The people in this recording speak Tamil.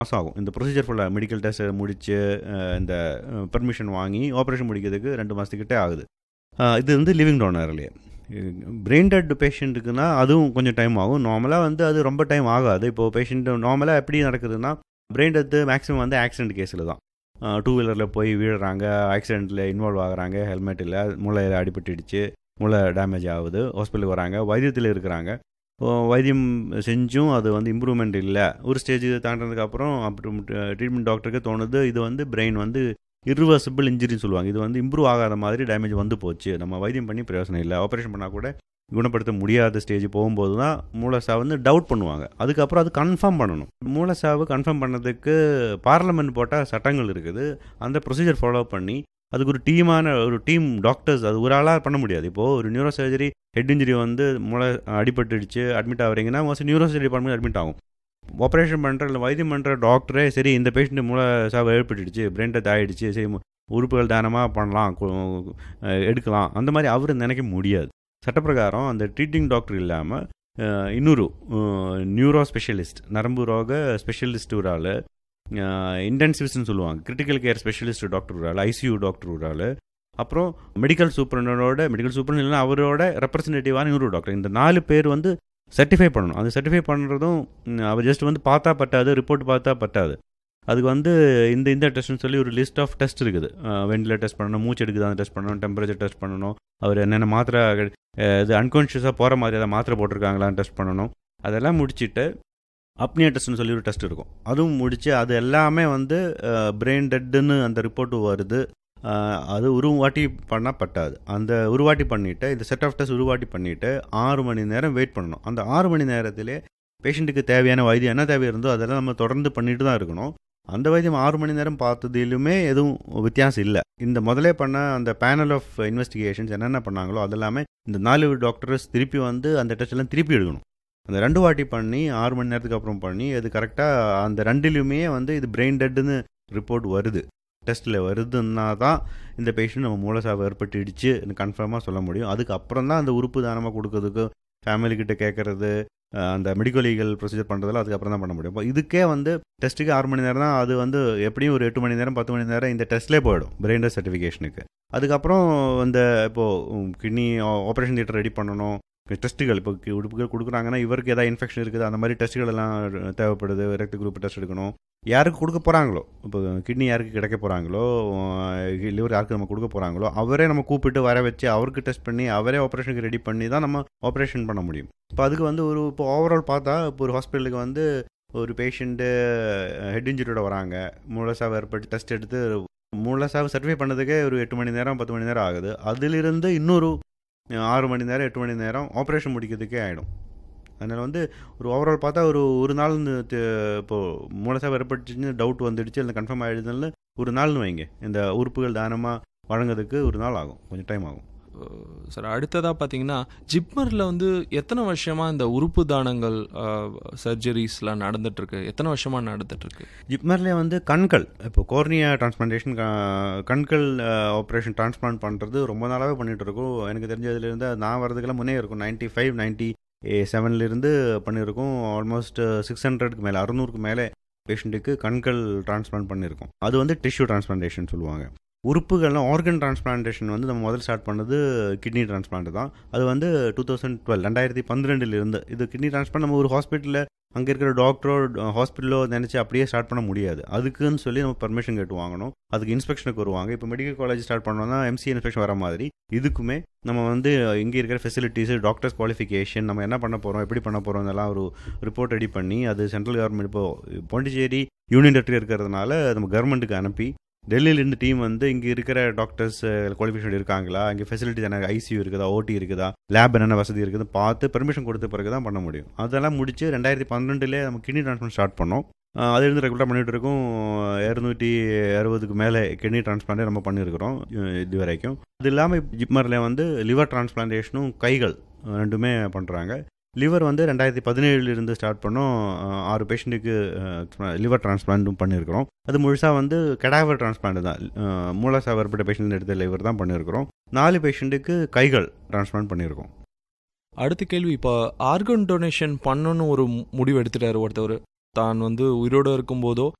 மாதம் ஆகும் இந்த ப்ரொசீஜர் ஃபுல்லாக மெடிக்கல் டெஸ்ட் முடித்து இந்த பெர்மிஷன் வாங்கி ஆப்ரேஷன் முடிக்கிறதுக்கு ரெண்டு மாதத்துக்கிட்டே ஆகுது அஹ் இது வந்து லிவிங் டோனர்லேயே பிரெயின் டெட் பேஷண்ட்டுக்குன்னா அதுவும் கொஞ்சம் டைம் ஆகும் நார்மலாக வந்து அது ரொம்ப டைம் ஆகாது இப்போது பேஷண்ட் நார்மலாக எப்படி நடக்குதுன்னா பிரெயின் டெத்து மேக்ஸிமம் வந்து ஆக்சிடென்ட் கேஸில் தான் டூ வீலரில் போய் வீழுறாங்க ஆக்சிடெண்ட்டில் இன்வால்வ் ஆகுறாங்க ஹெல்மெட் இல்லை மூளையில் அடிபட்டுடுச்சு மூளை டேமேஜ் ஆகுது ஹாஸ்பிட்டலுக்கு வராங்க வைத்தியத்தில் இருக்கிறாங்க ஓ, வைத்தியம் செஞ்சும் அது வந்து இம்ப்ரூவ்மெண்ட் இல்லை ஒரு ஸ்டேஜ் தாண்டினதுக்கப்புறம் அப்புறம் ட்ரீட்மெண்ட் டாக்டருக்கு தோணுது இது வந்து பிரெயின் வந்து இர்ரிவர்சிபிள் இன்ஜுரின்னு சொல்லுவாங்க இது வந்து இம்ப்ரூவ் ஆகாத மாதிரி டேமேஜ் வந்து போச்சு நம்ம வைத்தியம் பண்ணி பிரயோசனம் இல்லை ஆப்ரேஷன் பண்ணால் கூட குணப்படுத்த முடியாத ஸ்டேஜ் போகும்போது தான் மூளைசாவு வந்து டவுட் பண்ணுவாங்க அதுக்கப்புறம் அது கன்ஃபார்ம் பண்ணணும் மூளைசாவு கன்ஃபார்ம் பண்ணதுக்கு பார்லமெண்ட் போட்டால் சட்டங்கள் இருக்குது அந்த ப்ரொசீஜர் ஃபாலோ பண்ணி அதுக்கு ஒரு டீமான ஒரு டீம் டாக்டர்ஸ் அது ஒரு ஆளாக பண்ண முடியாது இப்போது ஒரு நியூரோ சர்ஜரி ஹெட் இன்ஜுரி வந்து மூளை அடிபட்டுடுச்சு அட்மிட் ஆகுறீங்கன்னா most neurosurgery department admit ஆகும் ஆப்ரேஷன் பண்ணுற இல்லை வைத்தியம் பண்ணுற டாக்டரே சரி இந்த பேஷண்ட் மூளை சாவு ஏற்பட்டுடுச்சு பிரெயின் டெத் ஆகிடுச்சு சரி மு- உறுப்புகள் தானமாக பண்ணலாம் கு- அஹ் எடுக்கலாம் அந்த மாதிரி அவர் நினைக்க முடியாது சட்டப்பிரகாரம் அந்த ட்ரீட்டிங் டாக்டர் இல்லாமல் இன்னொரு நியூரோ ஸ்பெஷலிஸ்ட் நரம்பு ரோக ஸ்பெஷலிஸ்ட் ஒரு ஆள் இன்டென்சிவ்ஸ்னு சொல்லுவாங்க கிரிட்டிக்கல் கேர் ஸ்பெஷலிஸ்ட் டாக்டர் ஒரு ஆள் ஐசியூ டாக்டர் ஒரு ஆள் அப்புறம் மெடிக்கல் சூப்பரண்டோட மெடிக்கல் சூப்பரண்ட் இல்லைன்னா அவரோட ரெப்ரசன்டேட்டிவான இன்னொரு டாக்டர் இந்த நாலு பேர் வந்து சர்டிஃபை பண்ணணும் அது சர்டிஃபை பண்ணுறதும் ம், அவர் ஜஸ்ட் வந்து பார்த்தா பட்டாது ரிப்போர்ட் பார்த்தா பட்டாது அதுக்கு வந்து இந்த இந்த டெஸ்ட்னு சொல்லி ஒரு லிஸ்ட் ஆஃப் டெஸ்ட் இருக்குது வெண்டிலேட் டெஸ்ட் பண்ணணும் மூச்சு எடுக்குதான் டெஸ்ட் பண்ணணும் டெம்பரேச்சர் டெஸ்ட் பண்ணணும் அவர் என்னென்ன மாத்திரை அஹ், இது அன்கான்ஷியஸாக போகிற மாதிரி ஏதாவது மாத்திரை போட்டிருக்காங்களான்னு டெஸ்ட் பண்ணணும் அதெல்லாம் முடிச்சுட்டு அப்னியா டெஸ்ட்னு சொல்லி ஒரு டெஸ்ட் இருக்கும் அதுவும் முடிச்சு அது எல்லாமே வந்து பிரெயின் டெட்டுன்னு அந்த ரிப்போர்ட்டு வருது அஹ், அது ஒரு வாட்டி பண்ணால் பட்டாது அந்த ஒரு வாட்டி பண்ணிவிட்டு இந்த செட் ஆஃப் டெஸ்ட் ஒரு வாட்டி பண்ணிவிட்டு ஆறு மணி நேரம் வெயிட் பண்ணணும் அந்த ஆறு மணி நேரத்திலே பேஷண்ட்டுக்கு தேவையான வைத்தியம் என்ன தேவை இருந்தோ அதெல்லாம் நம்ம தொடர்ந்து பண்ணிட்டு தான் இருக்கணும் அந்த வைத்தியம் ஆறு மணி நேரம் பார்த்ததிலுமே எதுவும் வித்தியாசம் இல்லை இந்த முதலே பண்ண அந்த பேனல் ஆஃப் இன்வெஸ்டிகேஷன்ஸ் என்னென்ன பண்ணாங்களோ அதெல்லாமே இந்த நாலு டாக்டர்ஸ் திருப்பி வந்து அந்த டெஸ்ட் எல்லாம் திருப்பி எடுக்கணும் அந்த ரெண்டு வாட்டி பண்ணி ஆறு மணி நேரத்துக்கு அப்புறம் பண்ணி அது கரெக்டாக அந்த ரெண்டுலையுமே வந்து இது பிரெயின் டெட்டுன்னு ரிப்போர்ட் வருது டெஸ்ட்டில் வருதுன்னா தான் இந்த பேஷண்ட் நம்ம மூலசாவை ஏற்பட்டுடுச்சு கன்ஃபார்மாக சொல்ல முடியும் அதுக்கு அப்புறம் தான் அந்த உறுப்பு தானமாக கொடுக்கறதுக்கு ஃபேமிலி கிட்ட கேட்கறது அஹ் அந்த மெடிக்கல் லீகல் ப்ரொசீஜர் பண்ணுறதுல அதுக்கப்புறம் தான் பண்ண முடியும் இப்போ இதுக்கே வந்து டெஸ்ட்டுக்கு ஆறு மணி நேரம் தான் அது வந்து எப்படியும் ஒரு எட்டு மணி நேரம் பத்து மணி நேரம் இந்த டெஸ்ட்லேயே போயிடும் பிரெயின் டெஸ்ட் சர்டிஃபிகேஷனுக்கு அதுக்கப்புறம் இந்த இப்போது கிட்னி ஆப்ரேஷன் தியேட்டர் ரெடி பண்ணணும் டெஸ்ட்டுகள் இப்போ கி- உறுப்புகள் கொடுக்குறாங்கன்னா இவருக்கு ஏதாவது இன்ஃபெக்ஷன் இருக்குது அந்த மாதிரி டெஸ்ட்டுகள் எல்லாம் தேவைப்படுது ரத்த குரூப் டெஸ்ட் எடுக்கணும் யாருக்கு கொடுக்க போகிறாங்களோ இப்போ கிட்னி யாருக்கு கிடைக்க போகிறாங்களோ லிவர் யாருக்கு நம்ம கொடுக்க போகிறாங்களோ அவரே நம்ம கூப்பிட்டு வர வச்சு அவருக்கு டெஸ்ட் பண்ணி அவரே ஆப்ரேஷனுக்கு ரெடி பண்ணி தான் நம்ம ஆப்ரேஷன் பண்ண முடியும் இப்போ அதுக்கு வந்து ஒரு இப்போ ஓவரால் பார்த்தா இப்போ ஒரு ஹாஸ்பிட்டலுக்கு வந்து ஒரு பேஷண்ட்டு ஹெட் இன்ஜுரியோட வராங்க மூலசாவு ஏற்பட்டு டெஸ்ட் எடுத்து மூலசாவு சர்டிஃபை பண்ணதுக்கே ஒரு எட்டு மணி நேரம் பத்து மணி நேரம் ஆகுது அதிலிருந்து இன்னொரு அஹ், ஆறு மணி நேரம் எட்டு மணி நேரம் ஆப்ரேஷன் முடிக்கிறதுக்கே ஆகிடும் அதனால் வந்து ஒரு ஓவரால் பார்த்தா ஒரு ஒரு நாள் இப்போது மூலசாவு ஏற்பட்டுச்சுன்னு டவுட் வந்துடுச்சு இல்லை கன்ஃபார்ம் ஆகிடுதுன்னு ஒரு நாள்னு வைங்க இந்த உறுப்புகள் தானமாக வழங்குறதுக்கு ஒரு நாள் ஆகும் கொஞ்சம் டைம் ஆகும் சார் அடுத்ததாக பார்த்தீங்கன்னா ஜிப்மரில் வந்து எத்தனை வருஷமாக இந்த உறுப்பு தானங்கள் சர்ஜரிஸ்லாம் நடந்துட்டுருக்கு எத்தனை வருஷமாக நடந்துட்டுருக்கு ஜிப்மர்லேயே வந்து கண்கள் இப்போ கோர்னியா டிரான்ஸ்பிளான்டேஷன் கண்கள் ஆப்ரேஷன் டிரான்ஸ்பிளான்ட் பண்ணுறது ரொம்ப நாளாகவே பண்ணிகிட்டு இருக்கோம் எனக்கு தெரிஞ்சதுலேருந்து நான் வரதுக்கெல்லாம் முன்னே இருக்கும் நைன்ட்டி ஃபைவ் நைன்ட்டி செவன்லேருந்து பண்ணியிருக்கோம் ஆல்மோஸ்ட் சிக்ஸ் ஹண்ட்ரட்க்கு மேலே அறுநூறுக்கு மேலே பேஷண்ட்டுக்கு கண்கள் டிரான்ஸ்பிளான்ட் பண்ணியிருக்கோம் அது வந்து டிஷ்யூ டிரான்ஸ்பிளான்டேஷன் சொல்லுவாங்க உறுப்புகள்லாம் ஆர்கன் டிரான்ஸ்பிளான்டேஷன் வந்து நம்ம முதல்ல ஸ்டார்ட் பண்ணது கிட்னி டிரான்ஸ்பிளான்ட் தான் அது வந்து டூ தௌசண்ட் டுவெல் ரெண்டாயிரத்தி பன்னிரெண்டுலேருந்து இது கிட்னி டிரான்ஸ்பிளான்ட் நம்ம ஒரு ஹாஸ்பிட்டலில் அங்கே இருக்கிற டாக்டரோ ஹாஸ்பிட்டலோ நினச்சி அப்படியே ஸ்டார்ட் பண்ண முடியாது அதுக்குன்னு சொல்லி நம்ம பர்மிஷன் கேட்டு வாங்கணும் அதுக்கு இன்ஸ்பெக்ஷனுக்கு வருவாங்க இப்போ மெடிக்கல் காலேஜ் ஸ்டார்ட் பண்ணோம்னா எம்சி இன்ஸ்பெக்ஷன் வர மாதிரி இதுக்குமே நம்ம வந்து இங்கே இருக்கிற ஃபெசிலிட்டிஸ் டாக்டர்ஸ் குவாலிஃபிகேஷன் நம்ம என்ன பண்ண போகிறோம் எப்படி பண்ண போகிறோம் இதெல்லாம் ஒரு ரிப்போர்ட் ரெடி பண்ணி அது சென்ட்ரல் கவர்மெண்ட் இப்போ பாண்டிச்சேரி யூனியன் டெரிட்டரி இருக்கிறதுனால நம்ம கவர்மெண்ட்டுக்கு அனுப்பி டெல்லியிலேருந்து டீம் வந்து இங்கே இருக்கிற டாக்டர்ஸ் குவாலிஃபிகேஷன் இருக்காங்களா இங்கே ஃபெசிலிட்டிஸ் என்ன ஐசியூ இருக்குதா ஓடி இருக்குதா லேப் என்னென்ன வசதி இருக்குது பார்த்து பெர்மிஷன் கொடுத்த பிறகு தான் பண்ண முடியும் அதெல்லாம் முடிச்சு ரெண்டாயிரத்தி பன்னெண்டுலேயே நம்ம கிட்னி டிரான்ஸ்பிளான்ட் ஸ்டார்ட் பண்ணோம் அஹ் அது இருந்து ரெகுலராக பண்ணிகிட்டு இருக்கோம் இரநூத்தி அறுபதுக்கு மேலே கிட்னி டிரான்ஸ்பிளான்டே நம்ம பண்ணியிருக்கிறோம் அஹ் இது வரைக்கும் அது இல்லாமல் ஜிப்மரில் வந்து லிவர் டிரான்ஸ்பிளான்டேஷனும் கைகள் அஹ் ரெண்டுமே பண்ணுறாங்க லிவர் வந்து ரெண்டாயிரத்தி பதினேழுலேருந்து ஸ்டார்ட் பண்ணோம் அஹ் ஆறு பேஷண்ட்டுக்கு லிவர் டிரான்ஸ்பிளான்ட்டும் பண்ணியிருக்கிறோம் அது முழுசாக வந்து கெடாவர் டிரான்ஸ்பிளான்ட் தான் அஹ் மூலசாவு ஏற்பட்ட பேஷண்ட் எடுத்த லிவர் தான் பண்ணியிருக்கிறோம் நாலு பேஷண்ட்டுக்கு கைகள் டிரான்ஸ்பிளான்ட் பண்ணியிருக்கோம் அடுத்த கேள்வி இப்போ ஆர்கன் டொனேஷன் பண்ணணும்னு ஒரு முடிவு எடுத்துட்டாரு ஒருத்தவர் தான் வந்து உயிரோடு இருக்கும்போதோ